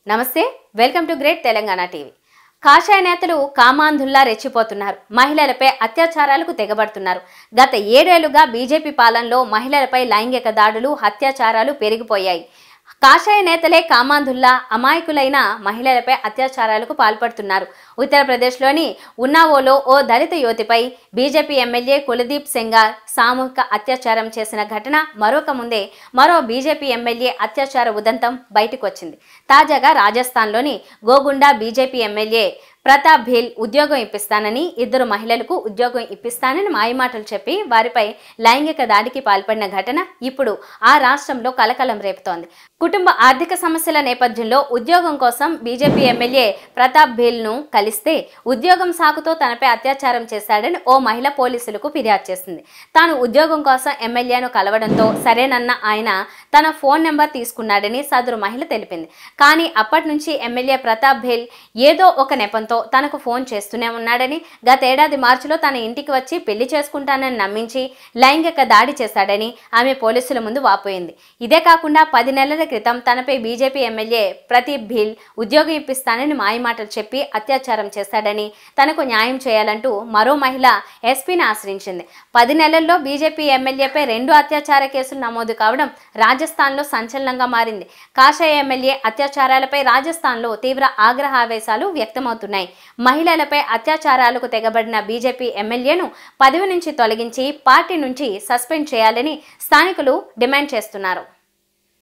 నమస్తే welcome to great Telangana TV కాషాయ నేతలు కామాంధుల్లా రెచ్చిపోతున్నారు మహిళలపై అత్యాచారాలకు తెగబడుతున్నారు గత ఏడేళ్లుగా బీజేపీ పాలనలో మహిళలపై లైంగిక దాడులు అత్యాచారాలు పెరిగిపోయాయి కాషాయ నేతలే కామాంధుల్లా అమాయకులైన మహిళలపై అత్యాచారాలకు పాల్పడుతున్నారు ఉత్తరప్రదేశ్లోని ఉన్నావోలో ఓ దళిత యువతిపై బీజేపీ ఎమ్మెల్యే కులదీప్ సెంగార్ సామూహిక అత్యాచారం చేసిన ఘటన మరొక ముందే మరో బీజేపీ ఎమ్మెల్యే అత్యాచార ఉదంతం బయటకు వచ్చింది తాజాగా రాజస్థాన్లోని గోగుండా బీజేపీ ఎమ్మెల్యే ప్రతాప్ భీల్ ఉద్యోగం ఇప్పిస్తానని ఇద్దరు మహిళలకు ఉద్యోగం ఇప్పిస్తానని మాయమాటలు చెప్పి వారిపై లైంగిక దాడికి పాల్పడిన ఘటన ఇప్పుడు ఆ రాష్ట్రంలో కలకలం రేపుతోంది కుటుంబ ఆర్థిక సమస్యల నేపథ్యంలో ఉద్యోగం కోసం బీజేపీ ఎమ్మెల్యే ప్రతాప్ భీల్ను కలిస్తే ఉద్యోగం సాకుతో తనపై అత్యాచారం చేశాడని ఓ మహిళ పోలీసులకు ఫిర్యాదు చేసింది తాను ఉద్యోగం కోసం ఎమ్మెల్యేను కలవడంతో సరేనన్న ఆయన తన ఫోన్ నెంబర్ తీసుకున్నాడని సదరు మహిళ తెలిపింది కానీ అప్పటి నుంచి ఎమ్మెల్యే ప్రతాప్ భేల్ ఏదో ఒక నెపంతో తనకు ఫోన్ చేస్తూనే ఉన్నాడని గతేడాది మార్చిలో తన ఇంటికి వచ్చి పెళ్లి చేసుకుంటానని నమ్మించి లైంగిక దాడి చేశాడని ఆమె పోలీసుల ముందు వాపోయింది ఇదే కాకుండా పది నెలల క్రితం తనపై బీజేపీ ఎమ్మెల్యే ప్రదీప్ భీల్ ఉద్యోగం ఇప్పిస్తానని మాయమాటలు చెప్పి అత్యాచారం చేశాడని తనకు న్యాయం చేయాలంటూ మరో మహిళ ఎస్పీని ఆశ్రయించింది పది నెలల్లో బీజేపీ ఎమ్మెల్యేపై రెండు అత్యాచార కేసులు నమోదు కావడం రాజస్థాన్లో సంచలనంగా మారింది కాషాయ ఎమ్మెల్యే అత్యాచారాలపై రాజస్థాన్లో తీవ్ర ఆగ్రహావేశాలు వ్యక్తమవుతున్నాయి మహిళలపై అత్యాచారాలకు తెగబడిన బీజేపీ ఎమ్మెల్యేను పదవి నుంచి తొలగించి పార్టీ నుంచి సస్పెండ్ చేయాలని స్థానికులు డిమాండ్ చేస్తున్నారు